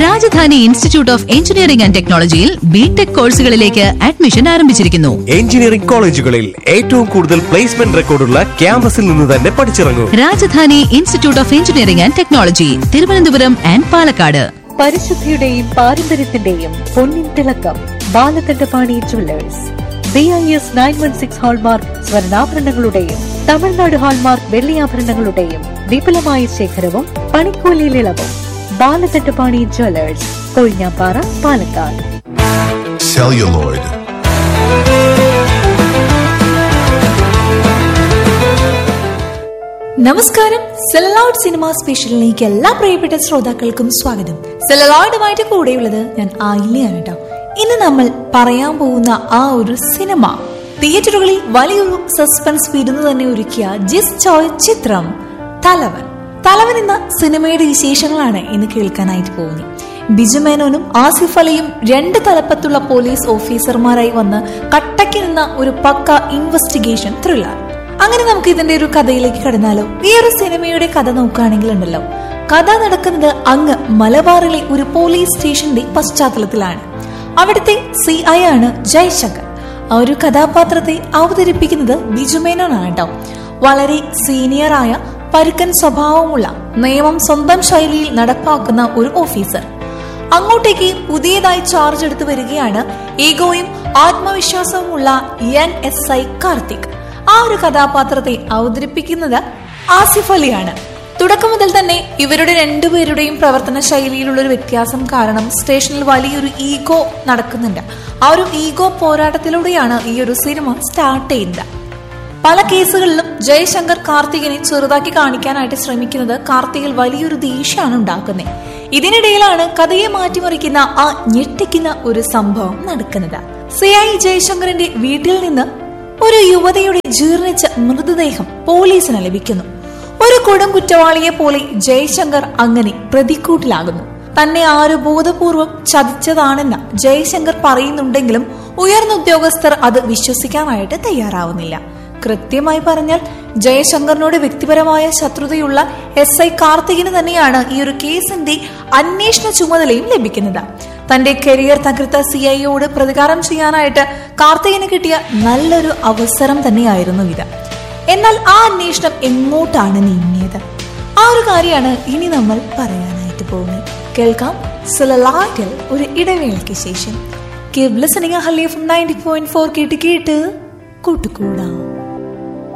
Rajdhani institute of engineering and ടെക്നോളജിയിൽ BTech കോഴ്സുകളിലേക്ക് admission ആരംഭിച്ചിരിക്കുന്നു എഞ്ചിനീയറിംഗ് കോളേജുകളിൽ ഏറ്റവും കൂടുതൽ പ്ലേസ്മെന്റ് റെക്കോർഡുള്ള ക്യാമ്പസിൽ നിന്ന് തന്നെ പഠിച്ചിറങ്ങൂ Rajadhani institute of engineering and technology Thiruvananthapuram and Palakkad പരിശുദ്ധിയുടെയും പാരമ്പര്യത്തിന്റെയും പൊന്നിൻ തിളക്കം Balakandapani jewellers B I S nine one six hallmark സ്വർണ്ണാഭരണങ്ങളുടെയും തമിഴ്നാട് ഹാൾമാർക്ക് വെള്ളിയാഭരണങ്ങളുടെയും വിപുലമായ ശേഖരവും പണിക്കൂലിയിൽ ഇളവും ബാലകണ്ഠപാണി ജുവല്ലേഴ്സ് കൊഴിഞ്ഞാപ്പാറ പാലക്കാട് celluloid, നമസ്കാരം സെലലോഡ് സിനിമ സ്പെഷ്യലിലേക്ക് എല്ലാ പ്രിയപ്പെട്ട ശ്രോതാക്കൾക്കും സ്വാഗതം സെലലോയിഡുമായിട്ട് കൂടെയുള്ളത് ഞാൻ ആയില്യാണ് കേട്ടോ ഇന്ന് നമ്മൾ പറയാൻ പോകുന്ന ആ ഒരു സിനിമ തിയേറ്ററുകളിൽ വലിയൊരു സസ്പെൻസ് വിരുന്ന് തന്നെ ഒരുക്കിയ ജിസ് ചോയ് ചിത്രം തലവൻ തലവൻ എന്ന സിനിമയുടെ വിശേഷങ്ങളാണ് ഇന്ന് കേൾക്കാനായിട്ട് പോകുന്നത് ബിജു മേനോനും ആസിഫ് അലിയും രണ്ട് തലപ്പത്തുള്ള പോലീസ് ഓഫീസർമാരായി വന്ന് കട്ടയ്ക്ക് നിന്ന ഒരു പക്ക ഇൻവെസ്റ്റിഗേഷൻ ത്രില്ലർ അങ്ങനെ നമുക്ക് ഇതിന്റെ ഒരു കഥയിലേക്ക് കടന്നാലോ ഈ ഒരു സിനിമയുടെ കഥ നോക്കുകയാണെങ്കിൽ ഉണ്ടല്ലോ കഥ നടക്കുന്നത് അങ്ങ് മലബാറിലെ ഒരു പോലീസ് സ്റ്റേഷന്റെ പശ്ചാത്തലത്തിലാണ് അവിടുത്തെ സി ഐ ആണ് ജയശങ്കർ ആ ഒരു കഥാപാത്രത്തെ അവതരിപ്പിക്കുന്നത് ബിജു മേനോനാണ് കേട്ടോ വളരെ സീനിയറായ പരുക്കൻ സ്വഭാവമുള്ള നിയമം സ്വന്തം ശൈലിയിൽ നടപ്പാക്കുന്ന ഒരു ഓഫീസർ അങ്ങോട്ടേക്ക് പുതിയതായി ചാർജ് എടുത്തു വരികയാണ് ഈഗോയും ആത്മവിശ്വാസവുമുള്ള എൻ എസ് ഐ കാർത്തിക് ആ ഒരു കഥാപാത്രത്തെ അവതരിപ്പിക്കുന്നത് ആസിഫ് അലിയാണ് തുടക്കം മുതൽ തന്നെ ഇവരുടെ രണ്ടുപേരുടെയും പ്രവർത്തന ശൈലിയിലുള്ള ഒരു വ്യത്യാസം കാരണം സ്റ്റേഷനിൽ വലിയൊരു ഈഗോ നടക്കുന്നുണ്ട് ആ ഒരു ഈഗോ പോരാട്ടത്തിലൂടെയാണ് ഈ ഒരു സിനിമ സ്റ്റാർട്ട് ചെയ്യുന്നത് പല കേസുകളിലും ജയശങ്കർ കാർത്തികിനെ ചെറുതാക്കി കാണിക്കാനായിട്ട് ശ്രമിക്കുന്നത് കാർത്തികിൽ വലിയൊരു ദേഷ്യമാണ് ഉണ്ടാക്കുന്നത് ഇതിനിടയിലാണ് കഥയെ മാറ്റിമറിക്കുന്ന ആ ഞെട്ടിക്കുന്ന ഒരു സംഭവം നടക്കുന്നത് സി ഐ ജയശങ്കറിന്റെ വീട്ടിൽ നിന്ന് ഒരു യുവതയുടെ ജീർണിച്ച മൃതദേഹം പോലീസിന് ലഭിക്കുന്നു ഒരു കൊടും കുറ്റവാളിയെ പോലെ ജയശങ്കർ അങ്ങനെ പ്രതിക്കൂട്ടിലാകുന്നു തന്നെ ആര് ബോധപൂർവം ചതിച്ചതാണെന്ന് ജയശങ്കർ പറയുന്നുണ്ടെങ്കിലും ഉയർന്ന ഉദ്യോഗസ്ഥർ അത് വിശ്വസിക്കാനായിട്ട് തയ്യാറാവുന്നില്ല കൃത്യമായി പറഞ്ഞാൽ ജയശങ്കറിനോട് വ്യക്തിപരമായ ശത്രുതയുള്ള എസ് ഐ കാർത്തികിന് തന്നെയാണ് ഈ ഒരു കേസിന്റെ അന്വേഷണ ചുമതലയും ലഭിക്കുന്നത് തന്റെ കരിയർ തകർത്ത സി ഐയോട് പ്രതികാരം ചെയ്യാനായിട്ട് കാർത്തികിന് കിട്ടിയ നല്ലൊരു അവസരം തന്നെയായിരുന്നു ഇത് എന്നാൽ ആ അന്വേഷണം എങ്ങോട്ടാണ് നീങ്ങിയത് ആ ഒരു കാര്യമാണ് ഇനി നമ്മൾ പറയാനായിട്ട് പോകുന്നത് കേൾക്കാം സുലലാറ്റിൽ ഒരു ഇടവേളയ്ക്ക് ശേഷം കീപ് ലിസണിങ് ഹലീഫ് നയൻറ്റി പോയിന്റ് ഫോർ കേട്ട് കേട്ട് കൂട്ടുകൂടാം